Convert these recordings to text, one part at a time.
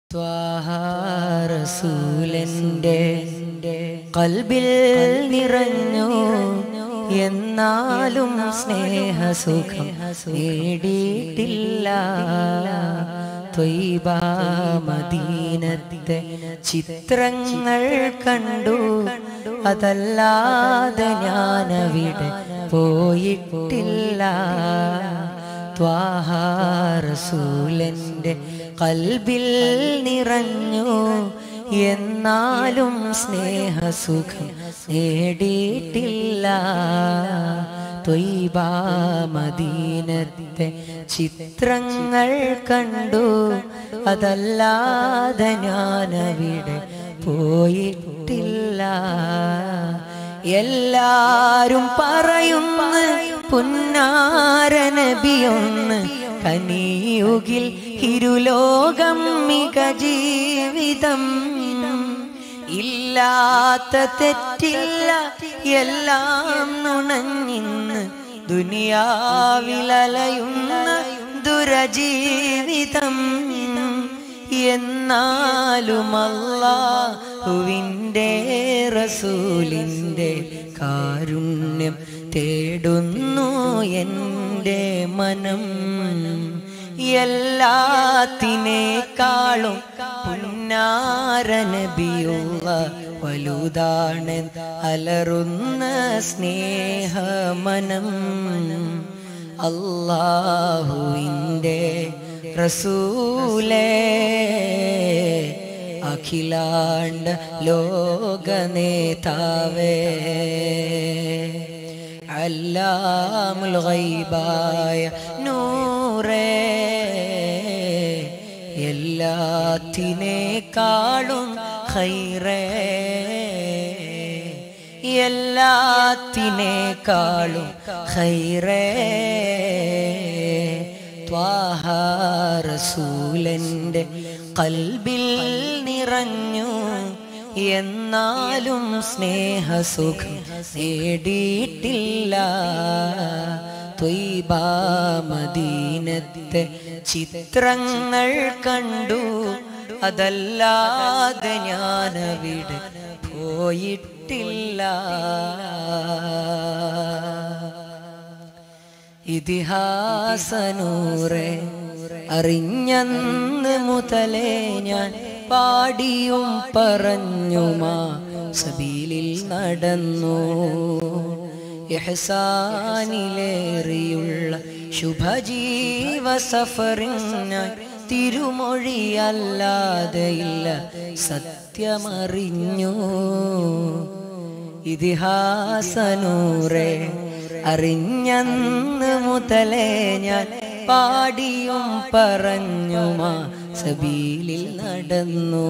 റസൂലന്റെ കൽബിൽ നിറഞ്ഞു എന്നാലും സ്നേഹസുഖം നേടിയിട്ടില്ല ത്വയ്ബ മദീനത്തെ ചിത്രങ്ങൾ കണ്ടു അതല്ലാതെ ഞാനവിടെ പോയിട്ടില്ല ത്വാഹ റസൂലന്റെ കൽബിൽ നിറഞ്ഞു എന്നാലും സ്നേഹസുഖം നേടിയിട്ടില്ല ത്വയ്ബ മദീനത്തെ ചിത്രങ്ങൾ കണ്ടു അതല്ലാതെ ഞാനവിടെ പോയിട്ടില്ല എല്ലാരും പറയുന്ന പുന്നാര നബിയൊന്ന് കനിയുകിൽ ഇരുലോകം മിക ജീവിതം ഇല്ലാത്ത തെറ്റില്ല എല്ലാം നുണഞ്ഞിന്ന് ദുനിയാവിലലയുന്ന ദുരജീവിതം എന്നാലും അല്ലാഹുവിൻ്റെ റസൂലിൻ്റെ കാരുണ്യം തേടുന്നു എൻ്റെ മനം എല്ലാത്തിനേക്കാളും പുന്നാര നബിയുള്ള വലുതാണ് അലറുന്ന സ്നേഹമനം അള്ളാഹുവിൻ്റെ റസൂലേ അഖിലാണ്ട ലോക നേതാവേ അല്ലാമുൽ ഗൈബായ നൂറേ എല്ലാത്തിനേക്കാളും ഖൈറേ എല്ലാത്തിനേക്കാളും ഖൈറേ ത്വാഹ റസൂലന്റെ കൽബിൽ നിറഞ്ഞു എന്നാലും സ്നേഹസുഖം നേടിയിട്ടില്ല ത്വയ്ബ മദീനത്തെ ചിത്രങ്ങൾ കണ്ടു അതല്ലാതെ ഞാനവിടെ പോയിട്ടില്ല ഇതിഹാസനൂറെ അറിഞ്ഞന്ന് മുതലേ ഞാൻ പാടിയും പറഞ്ഞുമാ സബീലിൽ നടന്നു എഹസാനിലേറിയുള്ള ശുഭജീവ സഫറിനായി തിരുമൊഴിയല്ലാതെയില്ല സത്യമറിഞ്ഞു ഇതിഹാസനൂറെ അറിഞ്ഞന്ന് മുതലേ ഞാൻ പാടിയും പറഞ്ഞുമാ സബീലിൽ നടന്നു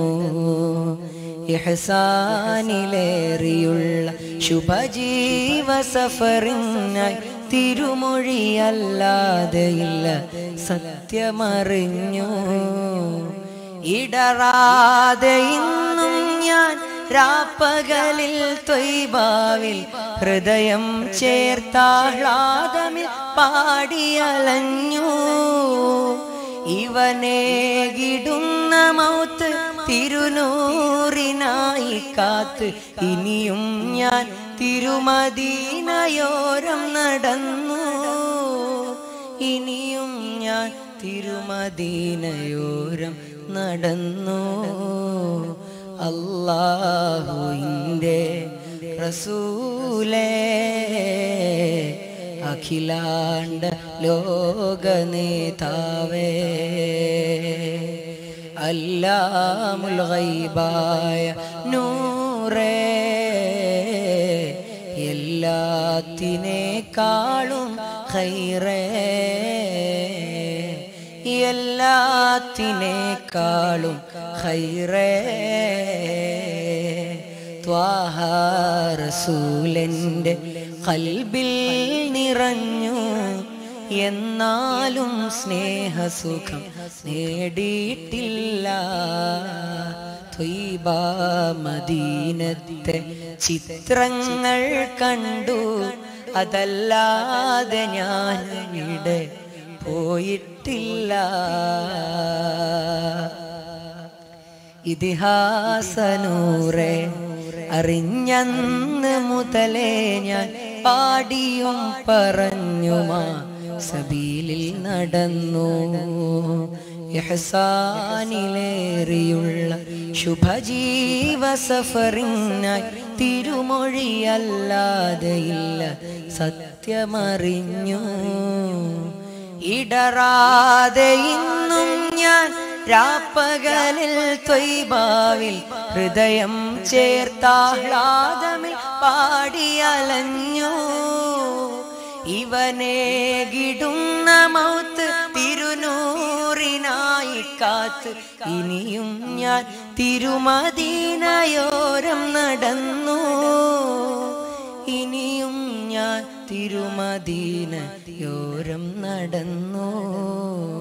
ഇഹസാനിലേറിയുള്ള ശുഭജീവ സഫറിനായി തിരുമൊഴിയല്ലാതെയില്ല സത്യമറിഞ്ഞു ഇടറാതെ ഇന്നും ഞാൻ രാപ്പകലിൽ ത്വയ്ബാവിൽ ഹൃദയം ചേർത്താഹ്ലാദമിൽ പാടിയലഞ്ഞു ഇവനേകിടുന്ന മൗത്ത് തിരുനൂറിനായി കാത്ത് ഇനിയും ഞാൻ തിരുമദീനയോരം നടന്നു ഇനിയും ഞാൻ തിരുമദീനയോരം നടന്നു അള്ളാഹുവിൻ്റെ റസൂലേ അഖിലാണ്ട ലോക നേതാവേ അല്ലാമുൽ ഗൈബായ നൂറേ എല്ലാത്തിനേക്കാളും ഖൈറേ എല്ലാത്തിനേക്കാളും ഖൈറേ ത്വാഹ റസൂലന്റെ കൽബിൽ നിറഞ്ഞു എന്നാലും സ്നേഹസുഖം നേടിയിട്ടില്ല ത്വയ്ബ മദീനത്തെ ചിത്രങ്ങൾ കണ്ടു അതല്ലാതെ ഞാൻ ഇവിടെ പോയിട്ടില്ല ഇതിഹാസനൂറെ അറിഞ്ഞന്ന് മുതലേ ഞാൻ പാടിയും പറഞ്ഞുമാ സബീലിൽ നടന്നു ഇഹ്സാനിലേറിയുള്ള ശുഭജീവ സഫറിനായി തിരുമൊഴിയല്ലാതെയില്ല സത്യമറിഞ്ഞു ഇടറാതെ ഇന്നും ഞാൻ രാപ്പകലിൽ ത്വയ്ബാവിൽ ഹൃദയം ചേർത്താഹ്ലാദമിൽ പാടിയലഞ്ഞു ഇവനേകിടുന്ന മൗത്ത് തിരുനൂറിനായി കാത്ത് ഇനിയും ഞാൻ തിരുമദീനയോരം നടന്നു ഇനിയും ഞാൻ തിരുമദീനയോരം നടന്നു